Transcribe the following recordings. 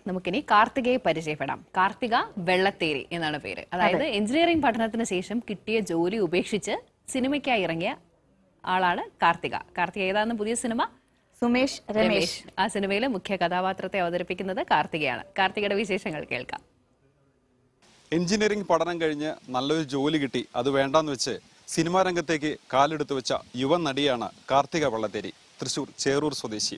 നമുക്കിനി കാർത്തികയെ പരിചയപ്പെടാം കാർത്തിക വെള്ളത്തേരി എന്നാണ് പേര് അതായത് എഞ്ചിനീയറിംഗ് പഠനത്തിന് ശേഷം കിട്ടിയ ജോലി ഉപേക്ഷിച്ച് സിനിമയ്ക്കായി ഇറങ്ങിയ ആളാണ് കാർത്തിക കാർത്തിക ഏതാണെന്ന് പുതിയ സിനിമ സുമേഷ് രമേശ് രമേശ് ആ സിനിമയിലെ മുഖ്യ കഥാപാത്രത്തെ അവതരിപ്പിക്കുന്നത് കാർത്തികയാണ് കാർത്തികയുടെ വിശേഷങ്ങൾ കേൾക്കാം എഞ്ചിനീയറിംഗ് പഠനം കഴിഞ്ഞ് നല്ലൊരു ജോലി കിട്ടി അത് വേണ്ടാന്ന് വെച്ച് സിനിമാ രംഗത്തേക്ക് കാലെടുത്ത് വെച്ച യുവ നടിയാണ് കാർത്തിക വള്ളത്തേരി തൃശൂർ ചേറൂർ സ്വദേശി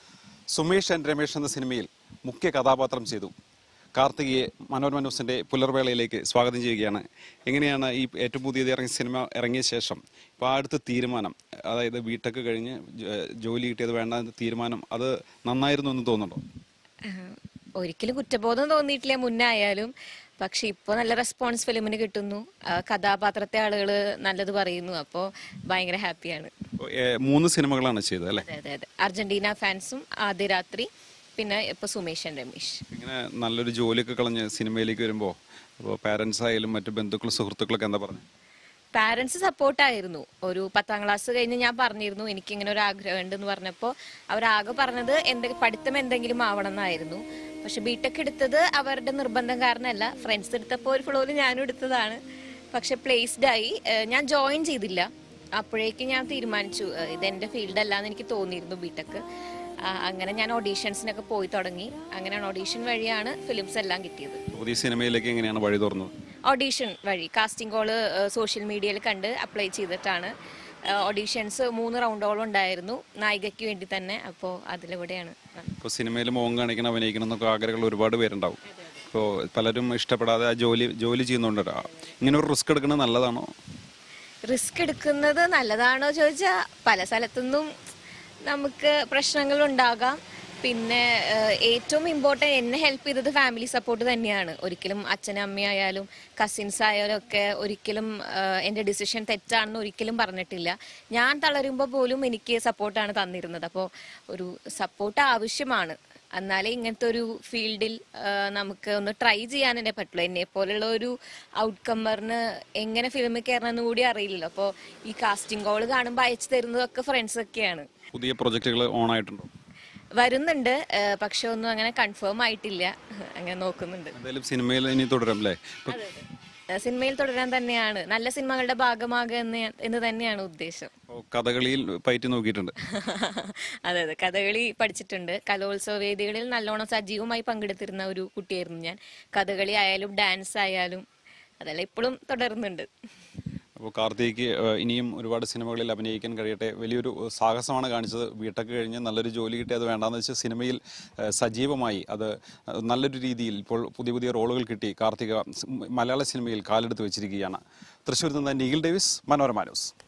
സുമേഷ് ആൻഡ് രമേഷ് എന്ന സിനിമയിൽ മുഖ്യ കഥാപാത്രം ചെയ്തു കാർത്തികയെ മനോരമ ന്യൂസിന്റെ പുലർവേളയിലേക്ക് സ്വാഗതം ചെയ്യുകയാണ് എങ്ങനെയാണ് ഈ ഏറ്റവും പുതിയത് ഇറങ്ങിയ സിനിമ ഇറങ്ങിയ ശേഷം ഇപ്പോൾ ആ അടുത്ത തീരുമാനം അതായത് ബിടെക് കഴിഞ്ഞ് ജ- ജോലി കിട്ടിയത് വേണ്ട എന്ന തീരുമാനം അത് നന്നായിരുന്നു എന്ന് തോന്നുന്നുണ്ടോ ആഹ് ഒരിക്കലും കുറ്റബോധം തോന്നിയിട്ടില്ല മുന്നേ ആയാലും പക്ഷെ ഇപ്പൊ നല്ല റെസ്പോൺസ് ഫിലിമിന് കിട്ടുന്നു ആഹ് കഥാപാത്രത്തെ ആളുകൾ നല്ലത് പറയുന്നു അപ്പോൾ ഭയങ്കര ഹാപ്പിയാണ് ഇപ്പോൾ, ഏ, മൂന്ന് സിനിമകളാണ് ചെയ്തത് അല്ലേ അതെ അതെ അതെ അർജന്റീന ഫാൻസും ആദ്യ രാത്രി പിന്നെ ഇപ്പൊ സുമേഷൻ രമേശ് ഇങ്ങനെ നല്ലൊരു ജോലിയൊക്കെ കളഞ്ഞ് സിനിമയിലേക്ക് വരുമ്പോൾ അപ്പോൾ പാരൻസ് ആയാലും മറ്റു ബന്ധുക്കളും സുഹൃത്തുക്കളൊക്കെ എന്താ പറഞ്ഞു പാരന്റ്സ് സപ്പോർട്ടായിരുന്നു ഒരു പത്താം ക്ലാസ് കഴിഞ്ഞ് ഞാൻ പറഞ്ഞിരുന്നു എനിക്ക് ഇങ്ങനെ ഒരു ആഗ്രഹം ഉണ്ടെന്ന് പറഞ്ഞപ്പോൾ അവരാകെ പറഞ്ഞത് എന്തെങ്കിലും പഠിത്തം എന്തെങ്കിലും ആവണം എന്നായിരുന്നു പക്ഷെ ബിടെക് എടുത്തത് അവരുടെ നിർബന്ധം കാരണമല്ല ഫ്രണ്ട്സ് എടുത്തപ്പോൾ ഒരു ഫ്ലോയിൽ ഞാനും എടുത്തതാണ് പക്ഷെ പ്ലേസ്ഡ് ആയി ഏഹ് ഞാൻ ജോയിൻ ചെയ്തില്ല അപ്പോഴേക്കും ഞാൻ തീരുമാനിച്ചു ഏഹ് ഇത് എൻ്റെ ഫീൽഡ് അല്ല എന്ന് എനിക്ക് തോന്നിയിരുന്നു ബിടെക് അങ്ങനെ ഞാൻ ഓഡീഷൻസിനൊക്കെ പോയി തുടങ്ങി അങ്ങനെയാണ് ഓഡീഷൻ വഴിയാണ് ഫിലിംസ് എല്ലാം കിട്ടിയത് പുതിയ സിനിമയിലേക്ക് എങ്ങനെയാണ് വഴി തുറന്നത് ഓഡീഷൻ വഴി കാസ്റ്റിംഗ് കോള് സോഷ്യൽ മീഡിയയിൽ കണ്ട് അപ്ലൈ ചെയ്തിട്ടാണ് ഓഡീഷൻസ് മൂന്ന് റൗണ്ടോളം ഉണ്ടായിരുന്നു നായികയ്ക്ക് വേണ്ടി തന്നെ അപ്പോൾ അതിലൂടെയാണ് വന്നത്. ഇപ്പോൾ സിനിമയിൽ മോഹം കാണിക്കണം അഭിനയിക്കണം എന്നൊക്കെ ആഗ്രഹങ്ങൾ ഒരുപാട് പേരുണ്ടാവും ഇപ്പോൾ പലരും ഇഷ്ടപ്പെടാതെ ആ ജോലി ജോലി ചെയ്യുന്നുണ്ട് ഇങ്ങനെ ഒരു റിസ്ക് എടുക്കുന്നത് നല്ലതാണോ റിസ്ക് എടുക്കുന്നത് നല്ലതാണോ ചോദിച്ചാൽ പല സ്ഥലത്തുനിന്നും നമുക്ക് പ്രശ്നങ്ങൾ ഉണ്ടാകാം പിന്നെ ഏഹ്, ഏറ്റവും ഇമ്പോർട്ടൻ്റ് എന്നെ ഹെൽപ്പ് ചെയ്തത് ഫാമിലി സപ്പോർട്ട് തന്നെയാണ് ഒരിക്കലും അച്ഛനും അമ്മയായാലും കസിൻസ് ആയാലും ഒക്കെ ഒരിക്കലും ഏഹ്, എൻ്റെ ഡിസിഷൻ തെറ്റാണെന്ന് ഒരിക്കലും പറഞ്ഞിട്ടില്ല ഞാൻ തളരുമ്പോൾ പോലും എനിക്ക് സപ്പോർട്ടാണ് തന്നിരുന്നത് അപ്പോൾ ഒരു സപ്പോർട്ട് ആവശ്യമാണ് എന്നാലേ ഇങ്ങനത്തെ ഒരു ഫീൽഡിൽ നമുക്ക് ഒന്ന് ട്രൈ ചെയ്യാൻ തന്നെ പറ്റുള്ളൂ എന്നെ പോലുള്ള ഒരു ഔട്ട്കമ്മറിന് എങ്ങനെ ഫിലിമിൽ കയറണമെന്ന് കൂടി അറിയില്ലല്ലോ അപ്പോൾ ഈ കാസ്റ്റിംഗ് കോൾ കാണുമ്പോൾ അയച്ചു തരുന്നതൊക്കെ ഫ്രണ്ട്സ് ഒക്കെയാണ് പുതിയ പ്രൊജക്റ്റുകൾ ഓൺ ആയിട്ടുണ്ടോ വരുന്നുണ്ട് ഏഹ് പക്ഷെ ഒന്നും അങ്ങനെ കൺഫേം ആയിട്ടില്ല അങ്ങനെ നോക്കുന്നുണ്ട് എന്തായാലും സിനിമയിൽ ഇനി തുടരും അല്ലേ ഇപ്പൊ ഏഹ് സിനിമയിൽ തുടരാൻ തന്നെയാണ് നല്ല സിനിമകളുടെ ഭാഗമാകുക എന്ന് ഞാൻ- എന്ന് തന്നെയാണ് ഉദ്ദേശം ഇപ്പൊ കഥകളിയിൽ പയറ്റി നോക്കിയിട്ടുണ്ട് അതെ അതെ കഥകളി പഠിച്ചിട്ടുണ്ട് കലോത്സവ വേദികളിൽ നല്ലോണം സജീവമായി പങ്കെടുത്തിരുന്ന ഒരു കുട്ടിയായിരുന്നു ഞാൻ കഥകളി ആയാലും ഡാൻസ് ആയാലും അതെല്ലാം ഇപ്പോഴും തുടരുന്നുണ്ട് അപ്പോൾ കാർത്തിക് ഏഹ്, ഇനിയും ഒരുപാട് സിനിമകളിൽ അഭിനയിക്കാൻ കഴിയട്ടെ വലിയൊരു സാഹസമാണ് കാണിച്ചത് വീട്ടൊക്കെ കഴിഞ്ഞ് നല്ലൊരു ജോലി കിട്ടി അത് വേണ്ടാന്ന് വെച്ച് സിനിമയിൽ ഏഹ്, സജീവമായി അത് നല്ലൊരു രീതിയിൽ ഇപ്പോൾ പുതിയ പുതിയ റോളുകൾ കിട്ടി കാർത്തിക സ് മലയാള സിനിമയിൽ കാലെടുത്ത് വെച്ചിരിക്കുകയാണ് തൃശ്ശൂരിൽ നിന്ന് നിഖിൽ ഡേവിസ് മനോരമ ന്യൂസ്